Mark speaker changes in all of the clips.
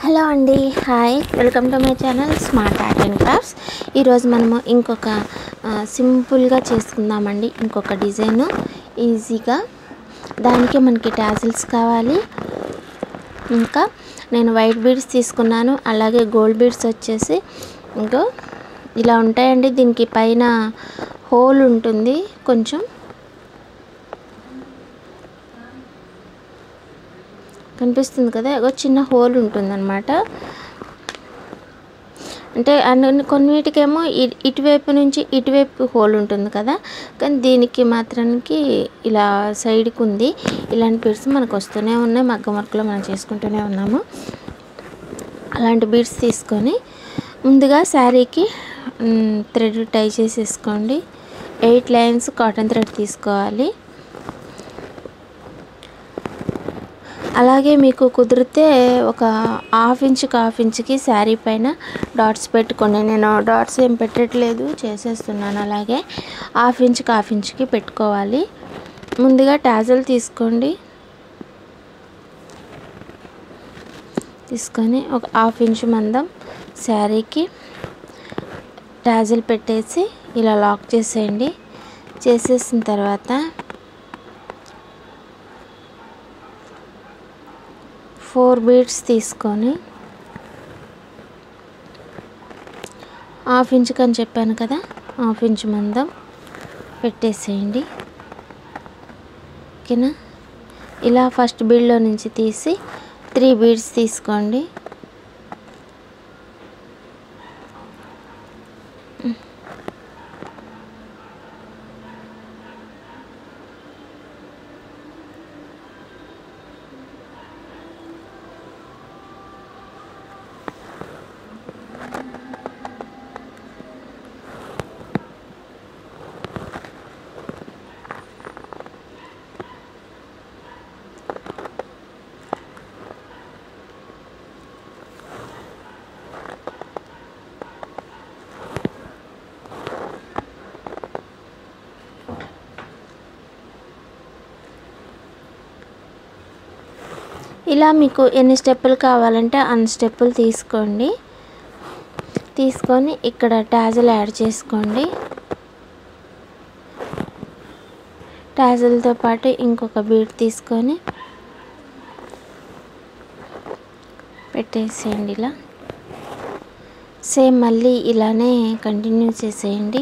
Speaker 1: hello అండి hi welcome to my channel smart art and crafts ఈరోజు మనము ఇంకొక ఆ, సింపుల్గా చేసుకుందామండి ఇంకొక డిజైన్ ఈజీగా దానికి మనకి టాజిల్స్ కావాలి ఇంకా నేను వైట్ బీడ్స్ తీసుకున్నాను అలాగే గోల్డ్ బీడ్స్ వచ్చేసి ఇంకో ఇలా ఉంటాయండి దీనికి పైన హోల్ ఉంటుంది కొంచెం కనిపిస్తుంది కదా ఒక చిన్న హోల్ ఉంటుందన్నమాట అంటే అన్ని కొన్నిటికేమో ఇ- ఇటువైపు నుంచి ఇటువైపు హోల్ ఉంటుంది కదా కానీ దీనికి మాత్రానికి ఇలా సైడ్కి ఉంది ఇలాంటి బీడ్స్ మనకు వస్తూనే ఉన్నాయి మగ్గ వర్క్లో మనం చేసుకుంటూనే ఉన్నాము అలాంటి బీడ్స్ తీసుకొని ముందుగా శారీకి థ్రెడ్ టై చేసేసుకోండి ఎయిట్ లైన్స్ కాటన్ థ్రెడ్ తీసుకోవాలి అలాగే మీకు కుదిరితే ఒక హాఫ్ ఇంచ్కి హాఫ్ ఇంచ్కి శారీ పైన డాట్స్ పెట్టుకోండి నేను డాట్స్ ఏం పెట్టట్లేదు చేసేస్తున్నాను అలాగే హాఫ్ ఇంచ్కి హాఫ్ ఇంచ్కి పెట్టుకోవాలి ముందుగా టాజల్ తీసుకోండి తీసుకొని ఒక హాఫ్ ఇంచ్ మందం శారీకి టాజల్ పెట్టేసి ఇలా లాక్ చేసేయండి చేసేసిన తర్వాత ఫోర్ బీడ్స్ తీసుకొని హాఫ్ ఇంచ్కి అని చెప్పాను కదా హాఫ్ ఇంచ్ మందం పెట్టేసేయండి ఓకేనా ఇలా ఫస్ట్ బీడ్లో నుంచి తీసి త్రీ బీడ్స్ తీసుకోండి ఇలా మీకు ఎన్ని స్టెప్పులు కావాలంటే అన్ని స్టెప్పులు తీసుకోండి తీసుకొని ఇక్కడ టాజల్ యాడ్ చేసుకోండి టాజల్తో పాటు ఇంకొక బీడ్ తీసుకొని పెట్టేసేయండి ఇలా సేమ్ మళ్ళీ ఇలానే కంటిన్యూ చేసేయండి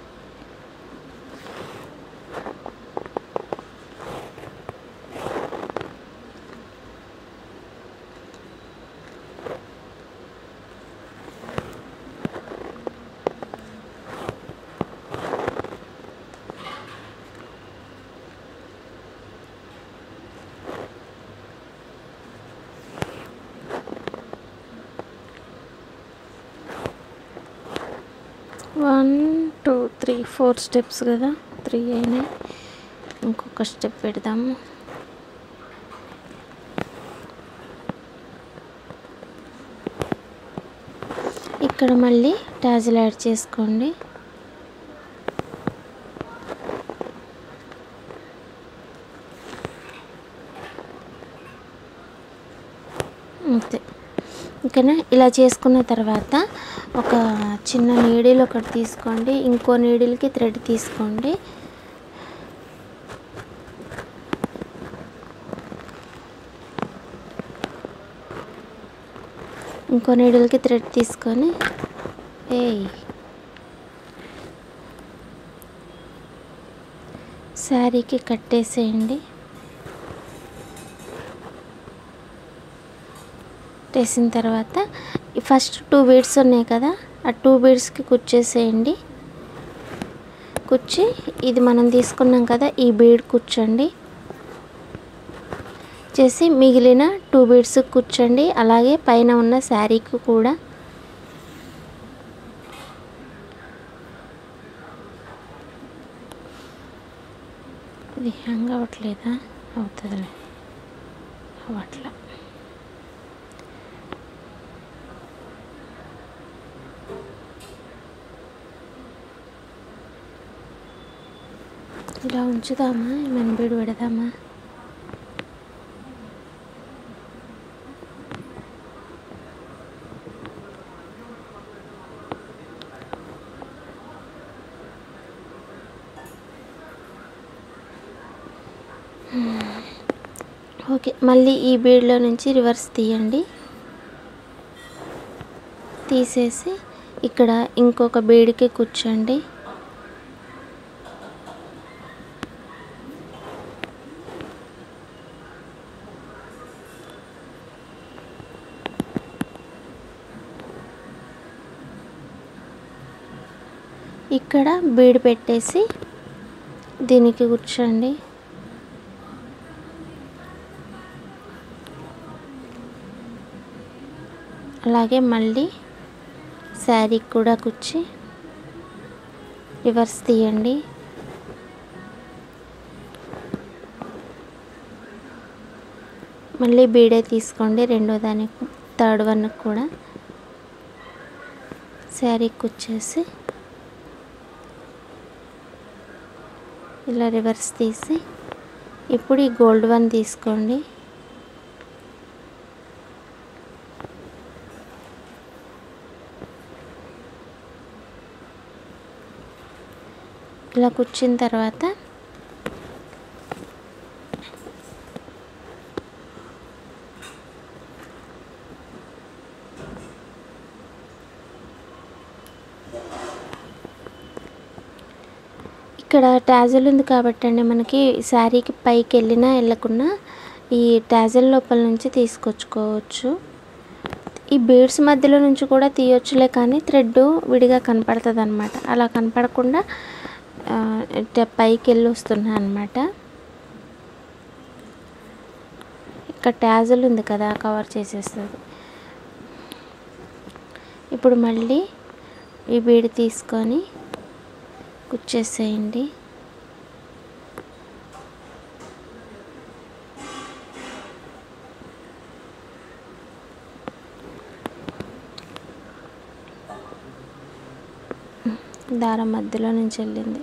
Speaker 1: one two three four steps కదా త్రీ అయినాయి ఇంకొక స్టెప్ పెడదాము ఇక్కడ మళ్ళీ టాజిల్ యాడ్ చేసుకోండి అంతే ఓకేనా ఇలా చేసుకున్న తర్వాత ఒక చిన్న నీడిల్ ఒకటి తీసుకోండి ఇంకో నీడిల్కి థ్రెడ్ తీసుకోండి ఇంకో నీడిల్కి థ్రెడ్ తీసుకొని ఏయ్ శారీకి కట్టేసేయండి వేసిన తర్వాత ఈ ఫస్ట్ టూ బీడ్స్ ఉన్నాయి కదా ఆ టూ బీడ్స్కి కుచ్చేసేయండి కుచ్చి ఇది మనం తీసుకున్నాం కదా ఈ బీడ్ కూర్చోండి చేసి మిగిలిన టూ బీడ్స్ కూర్చోండి అలాగే పైన ఉన్న శారీకి కూడా ఇది హ్యాంగ్ అవ్వట్లేదా అవుతుందిలే అవ్వట్లా ఇలా ఉంచుదామా మన బీడు పెడదామా ఓకే మళ్ళీ ఈ బీడ్లో నుంచి రివర్స్ తీయండి తీసేసి ఇక్కడ ఇంకొక బీడ్కి కూర్చోండి ఇక్కడ బీడ్ పెట్టేసి దీనికి కూర్చోండి అలాగే మళ్ళీ శారీకి కూడా కుచ్చి రివర్స్ తీయండి మళ్ళీ బీడే తీసుకోండి రెండో దానికి థర్డ్ వన్ కూడా శారీకి కుచ్చేసి ఇలా రివర్స్ తీసి ఇప్పుడు ఈ గోల్డ్ వన్ తీసుకోండి ఇలా కూర్చున్న తర్వాత ఇక్కడ ట్యాజల్ ఉంది కాబట్టి అండి మనకి శారీకి పైకి వెళ్ళినా వెళ్ళకున్నా ఈ ట్యాజల్ లోపల నుంచి తీసుకొచ్చుకోవచ్చు ఈ బీడ్స్ మధ్యలో నుంచి కూడా తీయొచ్చులే కానీ థ్రెడ్ విడిగా కనపడుతుంది అనమాట అలా కనపడకుండా ఆ, ఇట్ట పైకి వెళ్ళి వస్తున్నాయి అనమాట ఇక్కడ ట్యాజల్ ఉంది కదా కవర్ చేసేస్తుంది ఇప్పుడు మళ్ళీ ఈ బీడ్ తీసుకొని కుచ్చేసేయండి దారం మధ్యలో నుంచి వెళ్ళింది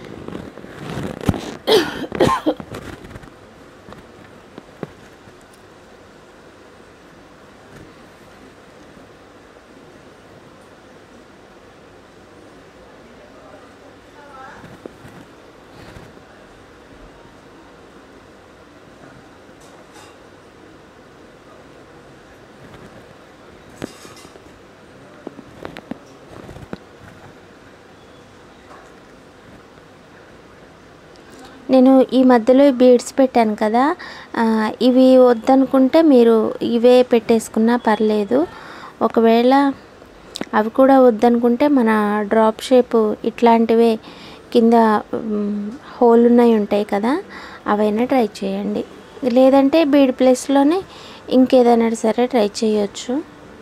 Speaker 1: నేను ఈ మధ్యలో ఈ బీడ్స్ పెట్టాను కదా ఆ, ఇవి వద్దనుకుంటే మీరు ఇవే పెట్టేసుకున్నా పర్లేదు ఒకవేళ అవి కూడా వద్దనుకుంటే మన డ్రాప్ షేప్ ఇట్లాంటివే కింద మ్, హోల్ ఉన్నాయి ఉంటాయి కదా అవైనా ట్రై చేయండి లేదంటే బీడ్ ప్లేస్లోనే ఇంకేదైనా సరే ట్రై చేయొచ్చు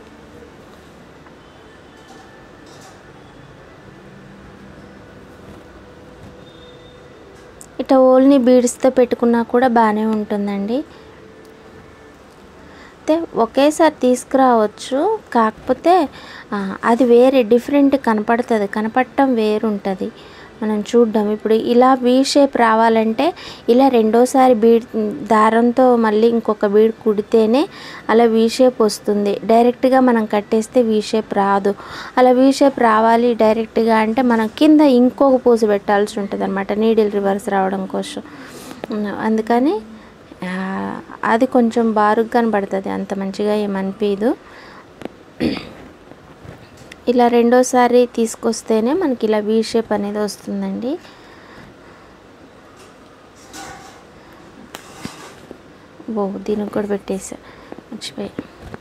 Speaker 1: ఇట్లా ఓల్ని బీడ్స్తో పెట్టుకున్నా కూడా బాగానే ఉంటుందండి అయితే ఒకేసారి తీసుకురావచ్చు కాకపోతే ఆ, అది వేరే డిఫరెంట్ కనపడుతుంది కనపడటం వేరుంటుంది మనం చూడ్డం ఇప్పుడు ఇలా వీ షేప్ రావాలంటే ఇలా రెండోసారి బీడ్ దారంతో మళ్ళీ ఇంకొక బీడ్ కుడితేనే అలా వీ షేప్ వస్తుంది డైరెక్ట్గా మనం కట్టేస్తే వీ షేప్ రాదు అలా వీ షేప్ రావాలి డైరెక్ట్గా అంటే మనం కింద ఇంకొక పూస పెట్టాల్సి ఉంటుంది అనమాట నీడిల్ రివర్స్ రావడం కోసం అందుకని ఆ, అది కొంచెం బారుగా కనబడుతుంది అంత మంచిగా ఏమనిపించదు ఇలా రెండోసారి తీసుకొస్తేనే మనకి ఇలా వీ షేప్ అనేది వస్తుందండి ఓ దీనికి కూడా పెట్టేసా మర్చిపోయా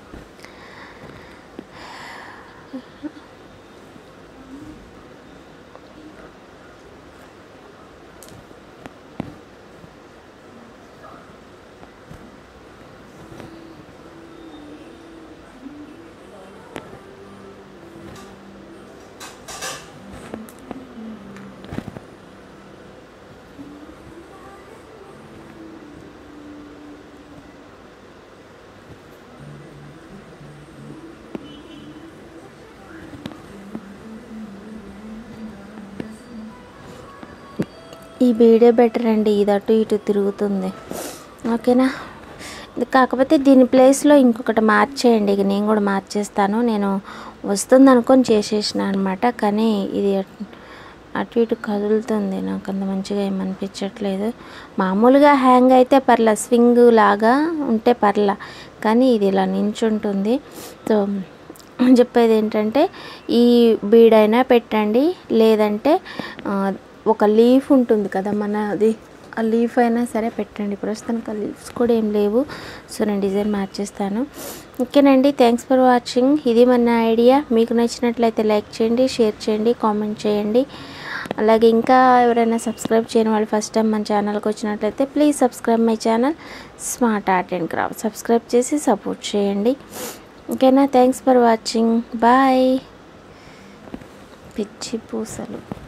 Speaker 1: ఈ బీడే బెటర్ అండి ఇది అటు ఇటు తిరుగుతుంది ఓకేనా ఇది కాకపోతే దీని ప్లేస్లో ఇంకొకటి మార్చేయండి ఇక నేను కూడా మార్చేస్తాను నేను వస్తుంది అనుకొని చేసేసిన అనమాట కానీ ఇది అటు ఇటు కదులుతుంది నాకు అంత మంచిగా ఏమనిపించట్లేదు మామూలుగా హ్యాంగ్ అయితే పర్ల స్వింగ్ లాగా ఉంటే పర్ల కానీ ఇది ఇలా నించుంటుంది సో చెప్పేది ఏంటంటే ఈ బీడైనా పెట్టండి లేదంటే ఆ, ఒక లీఫ్ ఉంటుంది కదా మనది ఆ లీఫ్ అయినా సరే పెట్టండి ప్రస్తుతానికి ఆ లీవ్స్ కూడా ఏం లేవు సో నేను డిజైన్ మార్చేస్తాను ఓకేనండి థ్యాంక్స్ ఫర్ వాచింగ్ ఇది మన ఐడియా మీకు నచ్చినట్లయితే లైక్ చేయండి షేర్ చేయండి కామెంట్ చేయండి అలాగే ఇంకా ఎవరైనా సబ్స్క్రైబ్ చేయని వాళ్ళు ఫస్ట్ టైం మన ఛానల్కి వచ్చినట్లయితే please subscribe my channel smart art and craft subscribe చేసి సపోర్ట్ చేయండి ఓకేనా థ్యాంక్స్ ఫర్ వాచింగ్ బాయ్ పిచ్చి పూసలు